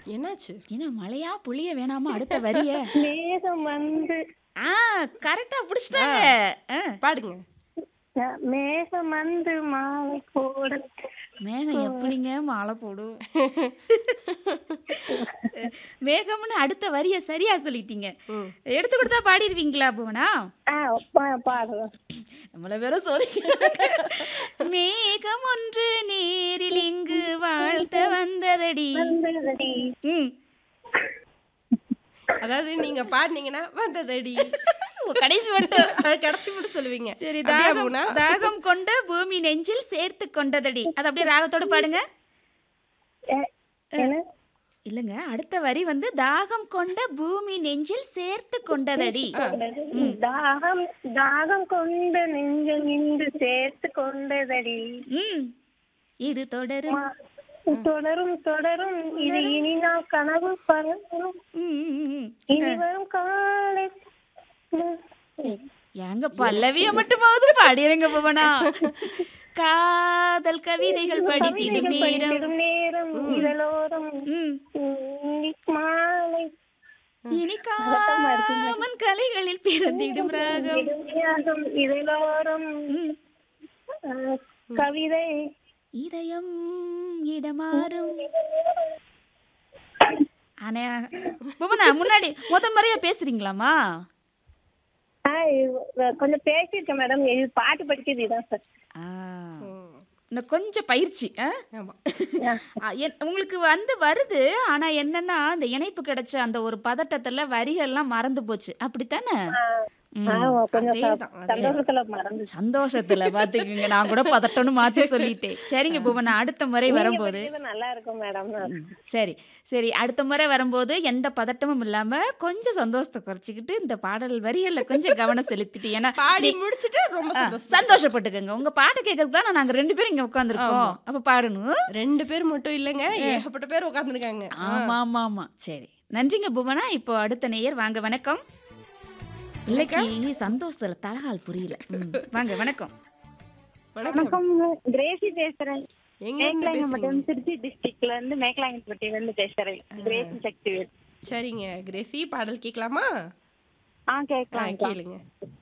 என்னாச்சு என்ன மழையா புளிய வேணாமா அடுத்த வரிய மேகம் வந்து ஆ கரெக்டா பிடிச்சிட்டாங்க ஆ. பாடுங்க அஹ், மேகம் வந்து மாலை போட மேகம் எப்படிங்க மாலை போடும் மேகம்னு அடுத்த வரிய சரியா சொல்லிட்டீங்க ம். எடுத்து கொடுத்தா பாடிடுவீங்களா புவனா ஆஹ் பா- பாடுறோம் நம்மள வேற சோதிக்கிறாங்க மேகம் ஒன்று நேரில் இங்கு வாழ்த்த வந்ததடி வந்ததடி. ம் அதாவது நீங்க பாடுனீங்கன்னா வந்ததடி ஓ, கடைசி மட்டும் அது கடைசி மட்டும் சொல்லுவீங்க சரி அப்படியா தாகம் பூனா? தாகம் கொண்ட பூமி நெஞ்சில் சேர்த்து கொண்டதடி அது அப்படியே ராகத்தோட பாடுங்க அஹ், என்ன இல்லங்க அடுத்த வரி வந்து தாகம் கொண்ட பூமி நெஞ்சில் சேர்த்து கொண்டதடி தாகம் தாகம் கொண்ட நெஞ்சம் இன்று சேர்த்து கொண்டதடி ம் இது தொடரும் தொடரும் தொடரும் இது இனி நான் கனவு பறக்கும் ம், ம், ம். இனி வரும் காலை ஏங்க பல்லவிய மட்டுமாவது பாடிருங்க புவனா காதல் கவிதைகள் படித்திடும் நேரம் படித்திடும் நேரம் இதழோரம் ம். இனி மாலை இனி காமன் கலைகளில் பிறந்திடும் ராகம் இடுமையாகும் இதழோரம் ம். அஹ், கவிதை இதயம் இடமாறும் ஆனா புவனா முன்னாடி முதல் முறையா பேசுறீங்களாமா ஆஹ் இது கொஞ்சம் பேசியிருக்கேன் மேடம் இது பாட்டு படிக்கிறது இதான் சார் ஆ, ம். இன்னும் கொஞ்சம் பயிற்சி ஆ? ஆமா ஆ, என்- உங்களுக்கு வந்து வருது ஆனா என்னன்னா அந்த இணைப்பு கிடைச்ச அந்த ஒரு பதட்டத்துல வரிகள்லாம் மறந்து போச்சு அப்படித்தானே ம். ஆஹ் கொஞ்சம் ச- அதேதான், அதே. சந்தோஷத்துல மறந்து சந்தோஷத்துல பாத்துக்கோங்க நான் கூட பதட்டம்னு மாத்தி சொல்லிட்டேன் சரிங்க புவனா அடுத்த முறை வரும்போது இது நல்லா இருக்கும் மேடம் ம், சரி சரி அடுத்த முறை வரும்போது எந்த பதட்டமும் இல்லாம கொஞ்சம் சந்தோஷத்தை குறைச்சிக்கிட்டு இந்த பாடல் வரிகள்ல கொஞ்சம் கவனம் செலுத்திட்டு ஏன்னா பாடி முடிச்சிட்டு ரொம்ப ஆ, சந்தோஷம் சந்தோஷப்பட்டுக்கோங்க உங்க பாட்டு கேட்கறதுக்கு தான் நாங்க ரெண்டு பேரும் இங்க உட்காந்துருக்கோம் அப்ப பாடணும் ரெண்டு பேர் மட்டும் இல்லைங்க ஏகப்பட்ட பேர் உட்காந்துருக்காங்க ஆமா ஆமா ஆமா சரி நன்றிங்க புவனா இப்போ அடுத்த நேயர் வாங்க வணக்கம் பிள்ளைக்கு சந்தோஷத்துல தலகால் புரியல ம், வாங்க வணக்கம் வணக்கம் வணக்கம் கிரேசி பேசுறேன் எங்க இருந்து பேசுறீங்க மேக்லாயன்பட்டி திருச்சி டிஸ்ட்ரிக்ட்ல இருந்து மேக்லாயன்பட்டியில இருந்து பேசுறேன் கிரேசி சக்திவேல் சரிங்க கிரேசி பாடல் கேட்கலாமா ஆ ஆ கேட்கலாம் கேளுங்க